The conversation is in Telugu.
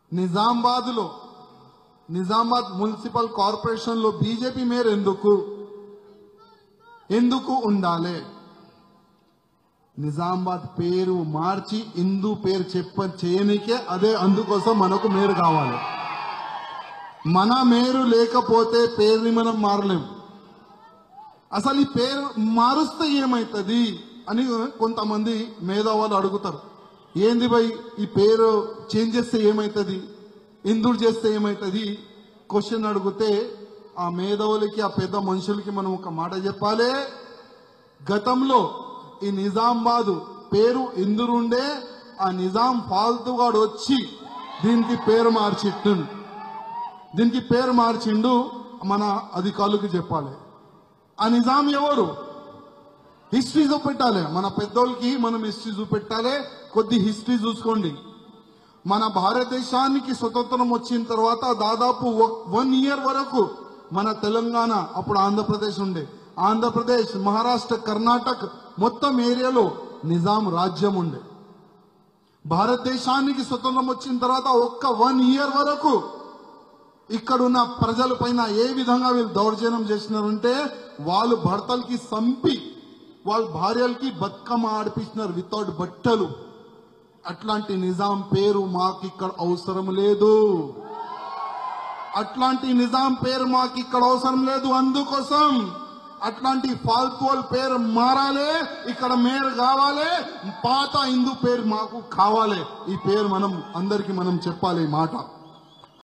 నిజామాబాద్ లో నిజామాబాద్ మున్సిపల్ కార్పొరేషన్ లో బీజేపీ మేయర్ ఎందుకు ఎందుకు ఉండాలి నిజామాబాద్ పేరు మార్చి హిందూ పేరు చెప్ప చేయనికే అదే అందుకోసం మనకు మేరు కావాలి మన మేరు లేకపోతే పేరుని మనం మారలేం అసలు ఈ పేరు మారుస్తే ఏమవుతుంది అని కొంతమంది మేధావాళ్ళు అడుగుతారు ఏంది భయ్ ఈ పేరు చేంజ్ చేస్తే ఏమవుతుంది ఎందుకు చేస్తే ఏమవుతుంది క్వశ్చన్ అడిగితే ఆ మేధావులకి ఆ పెద్ద మనుషులకి మనం ఒక మాట చెప్పాలి గతంలో ఈ నిజామాబాద్ పేరు ఎందురుండే ఆ నిజాం ఫాల్తుగాడు వచ్చి దీనికి పేరు మార్చిట్టు దీనికి పేరు మార్చిండు మన అధికారులకు చెప్పాలి ఆ నిజాం ఎవరు హిస్టరీ చూపెట్టాలి మన పెద్దోళ్ళకి మనం హిస్టరీ చూపెట్టాలి కొద్ది హిస్టరీ చూసుకోండి మన భారతదేశానికి స్వతంత్రం వచ్చిన తర్వాత దాదాపు వన్ ఇయర్ వరకు మన తెలంగాణ అప్పుడు ఆంధ్రప్రదేశ్ ఉండే ఆంధ్రప్రదేశ్ మహారాష్ట్ర కర్ణాటక మొత్తం ఏరియాలో నిజాం రాజ్యం ఉండే భారతదేశానికి స్వతంత్రం వచ్చిన తర్వాత ఒక్క వన్ ఇయర్ వరకు ఇక్కడున్న ప్రజల పైన ఏ విధంగా వీళ్ళు దౌర్జన్యం చేసినారంటే వాళ్ళు భర్తలకి సంపి వాళ్ళ భార్యలకి బతుకమ్మ ఆడిపించినారు వితౌట్ బట్టలు అట్లాంటి నిజాం పేరు మాకు ఇక్కడ అవసరం లేదు అట్లాంటి నిజాం పేరు మాకు ఇక్కడ అవసరం లేదు అందుకోసం అట్లాంటి ఫాల్తువల్ పేరు మారాలి ఇక్కడ మేరు కావాలి పాత హిందూ పేరు మాకు కావాలి ఈ పేరు మనం అందరికి మనం చెప్పాలి ఈ మాట